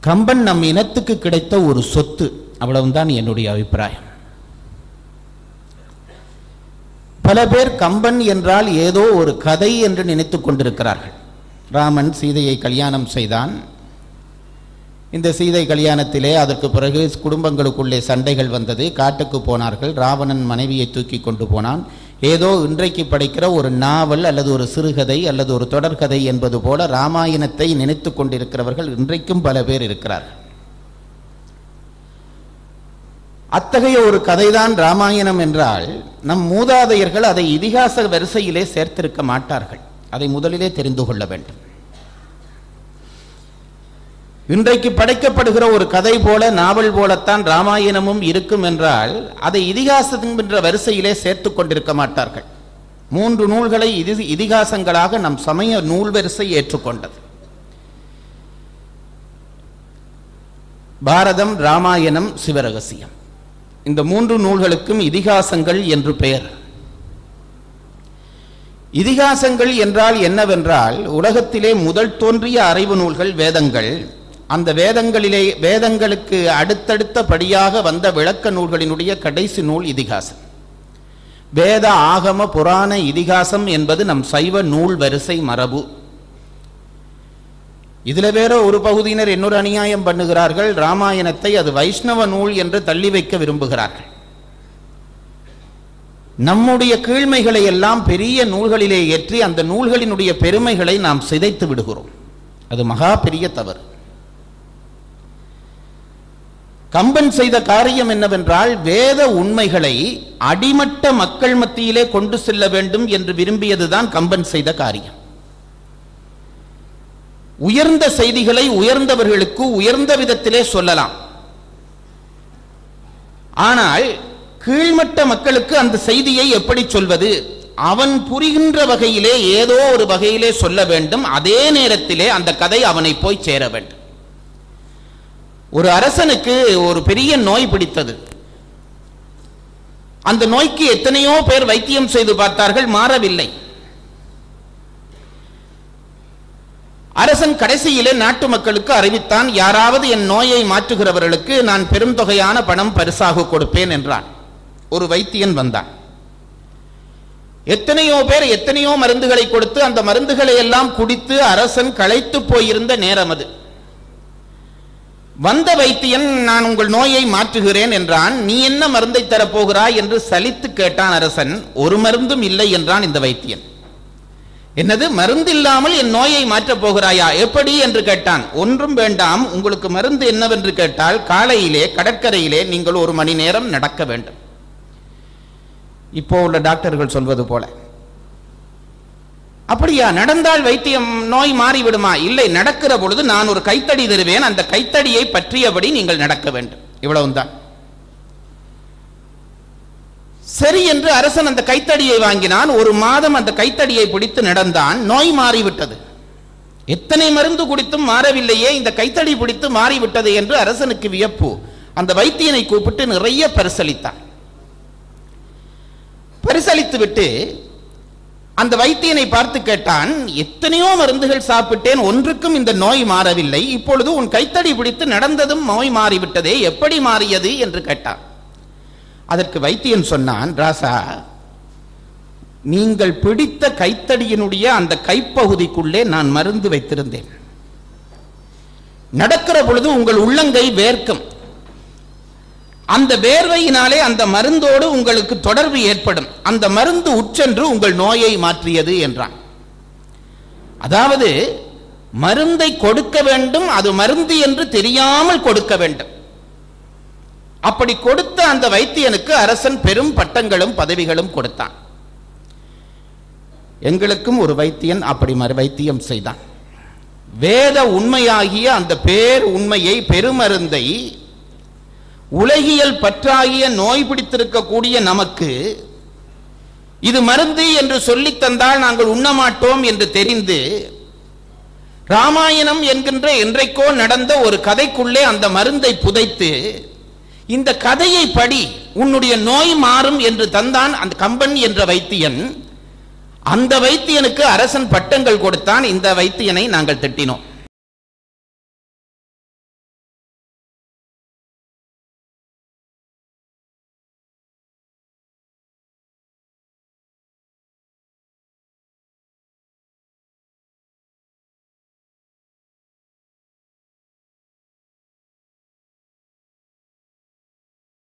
கம்பன் நம் இனத்துக்கு கிடைத்த ஒரு சொத்து அவ்வளவுதான் என்னுடைய அபிப்பிராயம் பல பேர் கம்பன் என்றால் ஏதோ ஒரு கதை என்று நினைத்துக் கொண்டிருக்கிறார்கள் ராமன் சீதையை கல்யாணம் செய்தான் இந்த சீதை கல்யாணத்திலே அதற்கு பிறகு குடும்பங்களுக்குள்ளே சண்டைகள் வந்தது காட்டுக்கு போனார்கள் ராவணன் மனைவியை தூக்கி கொண்டு போனான் ஏதோ இன்றைக்கு படிக்கிற ஒரு நாவல் அல்லது ஒரு சிறுகதை அல்லது ஒரு தொடர்கதை என்பது போல ராமாயணத்தை நினைத்து கொண்டிருக்கிறவர்கள் இன்றைக்கும் பல பேர் இருக்கிறார்கள் அத்தகைய ஒரு கதைதான் ராமாயணம் என்றால் நம் மூதாதையர்கள் அதை இதிகாச வரிசையிலே சேர்த்திருக்க மாட்டார்கள் அதை முதலிலே தெரிந்து கொள்ள வேண்டும் இன்றைக்கு படைக்கப்படுகிற ஒரு கதை போல நாவல் போலத்தான் ராமாயணமும் இருக்கும் என்றால் அதை இதிகாசம் என்ற வரிசையிலே சேர்த்து கொண்டிருக்க மாட்டார்கள் மூன்று நூல்களை இதி இதிகாசங்களாக நம் சமய நூல் வரிசை ஏற்றுக்கொண்டது பாரதம் ராமாயணம் சிவரகசியம் இந்த மூன்று நூல்களுக்கும் இதிகாசங்கள் என்று பெயர் இதிகாசங்கள் என்றால் என்னவென்றால் உலகத்திலே முதல் தோன்றிய அறிவு நூல்கள் வேதங்கள் அந்த வேதங்களிலே வேதங்களுக்கு அடுத்தடுத்த படியாக வந்த விளக்க நூல்களினுடைய கடைசி நூல் இதிகாசம் வேத ஆகம புராண இதிகாசம் என்பது நம் சைவ நூல் வரிசை மரபு இதுல வேற ஒரு பகுதியினர் இன்னொரு அநியாயம் பண்ணுகிறார்கள் ராமாயணத்தை அது வைஷ்ணவ நூல் என்று தள்ளி வைக்க விரும்புகிறார்கள் நம்முடைய கீழ்மைகளை எல்லாம் பெரிய நூல்களிலே ஏற்றி அந்த நூல்களினுடைய பெருமைகளை நாம் சிதைத்து விடுகிறோம் அது மகா பெரிய தவறு கம்பன் செய்த காரியம் என்னவென்றால் வேத உண்மைகளை அடிமட்ட மக்கள் மத்தியிலே கொண்டு செல்ல வேண்டும் என்று விரும்பியதுதான் கம்பன் செய்த காரியம் உயர்ந்த செய்திகளை உயர்ந்தவர்களுக்கு உயர்ந்த விதத்திலே சொல்லலாம் ஆனால் கீழ்மட்ட மக்களுக்கு அந்த செய்தியை எப்படி சொல்வது அவன் புரிகின்ற வகையிலே ஏதோ ஒரு வகையிலே சொல்ல வேண்டும் அதே நேரத்திலே அந்த கதை அவனை போய் சேர வேண்டும் ஒரு அரசனுக்கு ஒரு பெரிய நோய் பிடித்தது அந்த நோய்க்கு எத்தனையோ பேர் வைத்தியம் செய்து பார்த்தார்கள் மாறவில்லை அரசன் கடைசியிலே நாட்டு மக்களுக்கு அறிவித்தான் யாராவது என் நோயை மாற்றுகிறவர்களுக்கு நான் பெரும் தொகையான பணம் பரிசாக கொடுப்பேன் என்றான் ஒரு வைத்தியன் வந்தான் எத்தனையோ பேர் எத்தனையோ மருந்துகளை கொடுத்து அந்த மருந்துகளை எல்லாம் குடித்து அரசன் களைத்து போயிருந்த நேரம் அது வந்த வைத்தியன் நான் உங்கள் நோயை மாற்றுகிறேன் என்றான் நீ என்ன மருந்தை தரப்போகிறாய் என்று சலித்து கேட்டான் அரசன் ஒரு மருந்தும் இல்லை என்றான் இந்த வைத்தியன் என்னது மருந்தில்லாமல் என் நோயை மாற்றப் போகிறாயா எப்படி என்று கேட்டான் ஒன்றும் வேண்டாம் உங்களுக்கு மருந்து என்னவென்று கேட்டால் காலையிலே கடற்கரையிலே நீங்கள் ஒரு மணி நேரம் நடக்க வேண்டும் இப்போ உள்ள டாக்டர்கள் சொல்வது போல அப்படியா நடந்தால் வைத்தியம் நோய் மாறிவிடுமா இல்லை நடக்கிற பொழுது நான் ஒரு கைத்தடி தருவேன் அந்த கைத்தடியை பற்றியபடி நீங்கள் நடக்க வேண்டும் இவ்வளவுதான் சரி என்று அரசன் அந்த கைத்தடியை வாங்கினான் ஒரு மாதம் அந்த கைத்தடியை பிடித்து நடந்தான் நோய் மாறிவிட்டது எத்தனை மருந்து குடித்தும் மாறவில்லையே இந்த கைத்தடி பிடித்து மாறிவிட்டது என்று அரசனுக்கு வியப்பு அந்த வைத்தியனை கூப்பிட்டு நிறைய பரிசளித்தான் பரிசளித்து விட்டு அந்த வைத்தியனை பார்த்து கேட்டான் எத்தனையோ மருந்துகள் சாப்பிட்டேன் ஒன்றுக்கும் இந்த நோய் மாறவில்லை இப்பொழுது உன் கைத்தடி பிடித்து நடந்ததும் நோய் மாறிவிட்டதே எப்படி மாறியது என்று கேட்டான் அதற்கு வைத்தியன் சொன்னான் ராசா நீங்கள் பிடித்த கைத்தடியினுடைய அந்த கைப்பகுதிக்குள்ளே நான் மருந்து வைத்திருந்தேன் நடக்கிற பொழுது உங்கள் உள்ளங்கை வேர்க்கும் அந்த வேர்வையினாலே அந்த மருந்தோடு உங்களுக்கு தொடர்பு ஏற்படும் அந்த மருந்து உச்சென்று உங்கள் நோயை மாற்றியது என்றான் அதாவது மருந்தை கொடுக்க வேண்டும் அது மருந்து என்று தெரியாமல் கொடுக்க வேண்டும் அப்படி கொடுத்த அந்த வைத்தியனுக்கு அரசன் பெரும் பட்டங்களும் பதவிகளும் கொடுத்தான் எங்களுக்கும் ஒரு வைத்தியன் அப்படி மறு வைத்தியம் செய்தான் வேத உண்மையாகிய அந்த பேர் உண்மையை பெருமருந்தை உலகியல் பற்றாகிய நோய் பிடித்திருக்கக்கூடிய நமக்கு இது மருந்து என்று சொல்லித் தந்தால் நாங்கள் உண்ணமாட்டோம் என்று தெரிந்து ராமாயணம் என்கின்ற என்றைக்கோ நடந்த ஒரு கதைக்குள்ளே அந்த மருந்தை புதைத்து இந்த கதையை படி உன்னுடைய நோய் மாறும் என்று தந்தான் அந்த கம்பன் என்ற வைத்தியன் அந்த வைத்தியனுக்கு அரசன் பட்டங்கள் கொடுத்தான் இந்த வைத்தியனை நாங்கள் திட்டினோம்